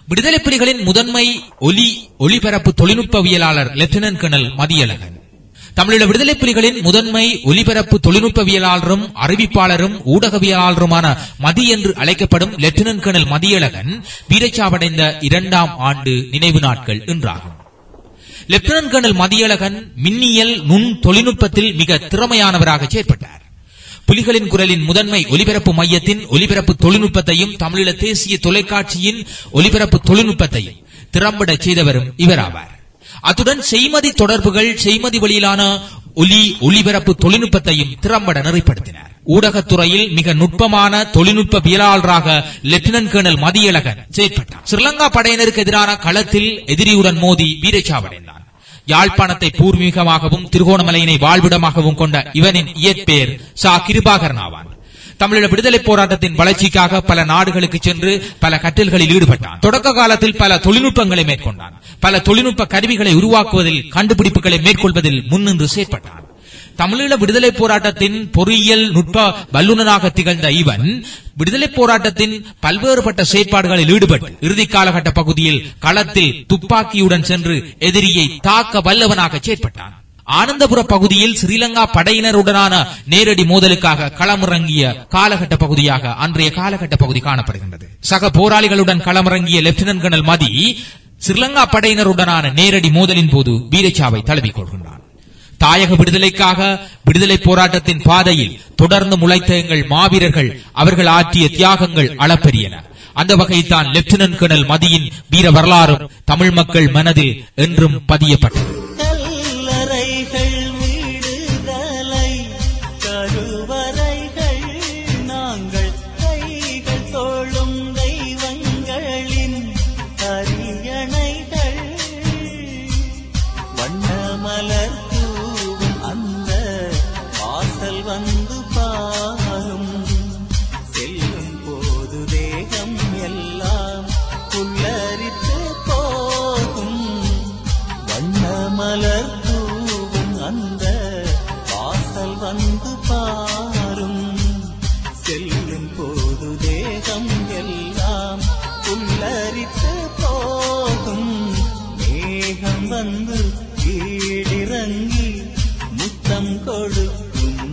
விடுதலை புலிகளின் முதன்மை ஒலி ஒலிபரப்பு தொழில்நுட்பவியலாளர் லெப்டினன்ட் கர்னல் மதியழகன் தமிழீழ விடுதலை புலிகளின் முதன்மை ஒலிபரப்பு தொழில்நுட்பவியலாளரும் அறிவிப்பாளரும் ஊடகவியலாளருமான மதி என்று அழைக்கப்படும் லெப்டினன்ட் கர்னல் மதியழகன் வீரச்சாவடைந்த இரண்டாம் ஆண்டு நினைவு நாட்கள் என்றாகும் லெப்டினன்ட் கர்னல் மதியழகன் மின்னியல் நுண் தொழில்நுட்பத்தில் மிக திறமையானவராக செயற்பட்டார் புலிகளின் குரலின் முதன்மை ஒலிபரப்பு மையத்தின் ஒலிபரப்பு தொழில்நுட்பத்தையும் தமிழீழ தேசிய தொலைக்காட்சியின் ஒலிபரப்பு தொழில்நுட்பத்தையும் திறம்பட செய்தவரும் இவராவார் அத்துடன் செய்மதி தொடர்புகள் செய்மதி வழியிலான ஒலி ஒலிபரப்பு தொழில்நுட்பத்தையும் திறம்பட நெறிப்படுத்தினார் ஊடகத்துறையில் மிக நுட்பமான தொழில்நுட்பவியலாளராக லெப்டினன்ட் கர்னல் மதியழகன் செயற்பட்டார் ஸ்ரீலங்கா படையினருக்கு எதிரான களத்தில் எதிரியுடன் மோதி வீரச்சாவடைந்தார் யாழ்ப்பாணத்தை பூர்வீகமாகவும் திருகோணமலையினை வாழ்விடமாகவும் கொண்ட இவனின் இயற்பெயர் சா கிருபாகரன் ஆவான் தமிழீழ விடுதலை போராட்டத்தின் வளர்ச்சிக்காக பல நாடுகளுக்கு சென்று பல கற்றல்களில் ஈடுபட்டான் தொடக்க காலத்தில் பல தொழில்நுட்பங்களை மேற்கொண்டான் பல தொழில்நுட்ப கருவிகளை உருவாக்குவதில் கண்டுபிடிப்புகளை மேற்கொள்வதில் முன்னின்று செயற்பட்டான் தமிழீழ விடுதலை போராட்டத்தின் பொறியியல் நுட்ப வல்லுநராக திகழ்ந்த இவன் விடுதலை போராட்டத்தின் பல்வேறுபட்ட செயற்பாடுகளில் ஈடுபட்டு இறுதி காலகட்ட பகுதியில் களத்தில் துப்பாக்கியுடன் சென்று எதிரியை தாக்க வல்லவனாக செயற்பட்டான் ஆனந்தபுர பகுதியில் ஸ்ரீலங்கா படையினருடனான நேரடி மோதலுக்காக களமிறங்கிய காலகட்ட பகுதியாக அன்றைய காலகட்ட பகுதி காணப்படுகின்றது சக போராளிகளுடன் களமிறங்கிய லெப்டினன்ட் கர்னல் மதி ஸ்ரீலங்கா படையினருடனான நேரடி மோதலின் போது வீரச்சாவை தழுவிக் கொள்கின்றான் தாயக விடுதலைக்காக விடுதலை போராட்டத்தின் பாதையில் தொடர்ந்து முளைத்த எங்கள் மாவீரர்கள் அவர்கள் ஆற்றிய தியாகங்கள் அளப்பெரியன அந்த வகையில் தான் லெப்டினன்ட் கர்னல் மதியின் வீர வரலாறும் தமிழ் மக்கள் மனதில் என்றும் பதியப்பட்டது கல்லறைகள் வீடுகளை கருவறைகள் நாங்கள் கைகள் தோளும் தெய்வங்களின் அரியணைகள் வண்ணமலர் தூவும் அந்த வாசல் வந்து பாரும் செல்லும் போது தேகம் எல்லாம் புல்லரித்து போகும் வண்ணமலர் தூவும் அந்த வாசல் வந்து பாரும் செல்லும் போது தேகம் எல்லாம் புல்லரித்து போகும் மேகம் வந்து வீடிறங்கி முத்தம் கொடுக்கும்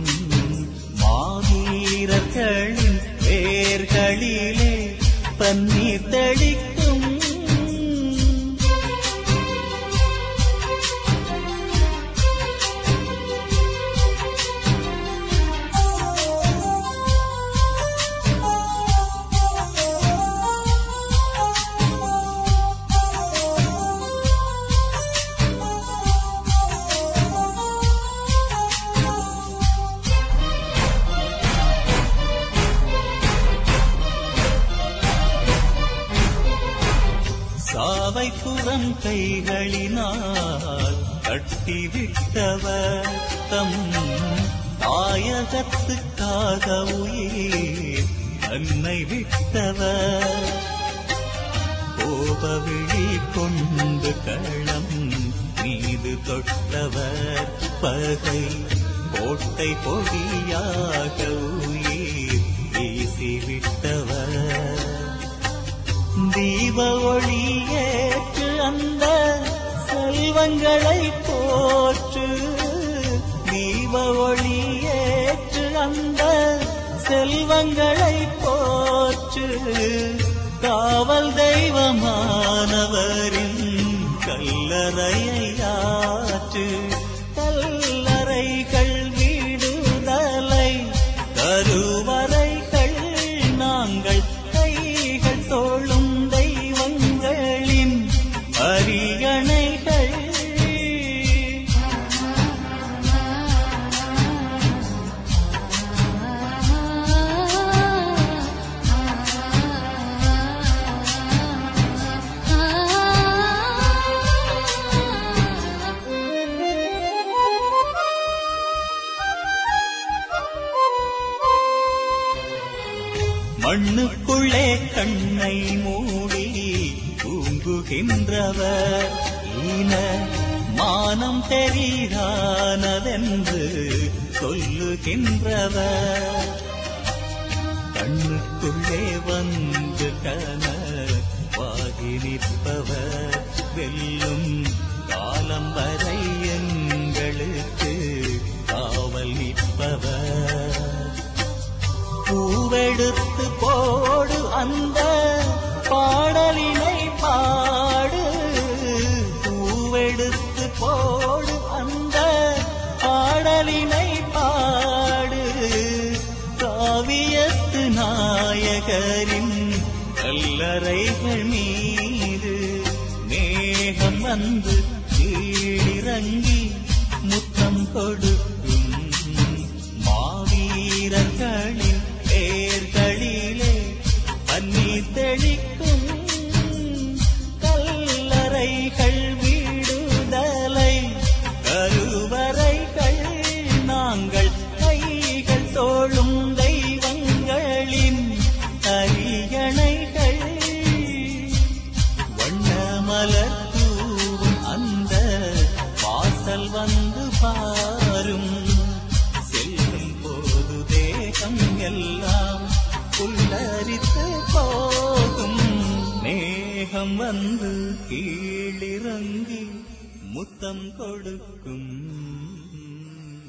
மாவீரர்களின் வேர்களிலே பன்னீர் தெளிக்கும் சாவை புறம் கைகளினால் கட்டிவிட்டவர் தம் தாயகத்துக்காக உயிர் தன்னை விட்டவர் கோபவிழி கொண்டு களம் மீது தொட்டவர் பகை கோட்டை பொடியாக உயிர் வீசிவிட்டவர் தீப ஒளியேற்று அந்த செல்வங்களை போற்று தீப ஒளியேற்று அந்த செல்வங்களை போற்று காவல் தெய்வமானவரின் கல்லறையை ஆற்று கல்லறைகள் வீடுதலை கருவறைகள் நாங்கள் கைகள் தோளும் தெய்வங்களின் அரியணைகள் மண்ணுக்குள்ளே கண்ணை மூடி தூங்குகின்றவர் ஈன மானம் தெரியானதென்று சொல்லுகின்றவர் கண்ணுக்குள்ளே வந்து கன வாகி நிற்பவர் வெல்லும் காலம் வரை எங்களுக்கு காவல் நிற்பவர் பூவெடுத்து போடு அந்த பாடலினை பாடு பூவெடுத்து போடு அந்த பாடலினை பாடு காவியத்து நாயகரின் கல்லறைகள் மீது மேகம் வந்து கீழிறங்கி முத்தம் கொடுக்கும் மாவீரர்களின் பேர்களிலே பன்னீர் தெளிக்கும் கல்லறைகள் விடுதலை கருவறைகள் நாங்கள் கைகள் தோளும் தெய்வங்களின் அரியணைகள் வண்ணமலர் தூவும் அந்த வாசல் வந்து பாரும் செல்லும் போது தேகம் எல்லாம் புல்லரித்து போகும் மேகம் வந்து கீழிறங்கி முத்தம் கொடுக்கும்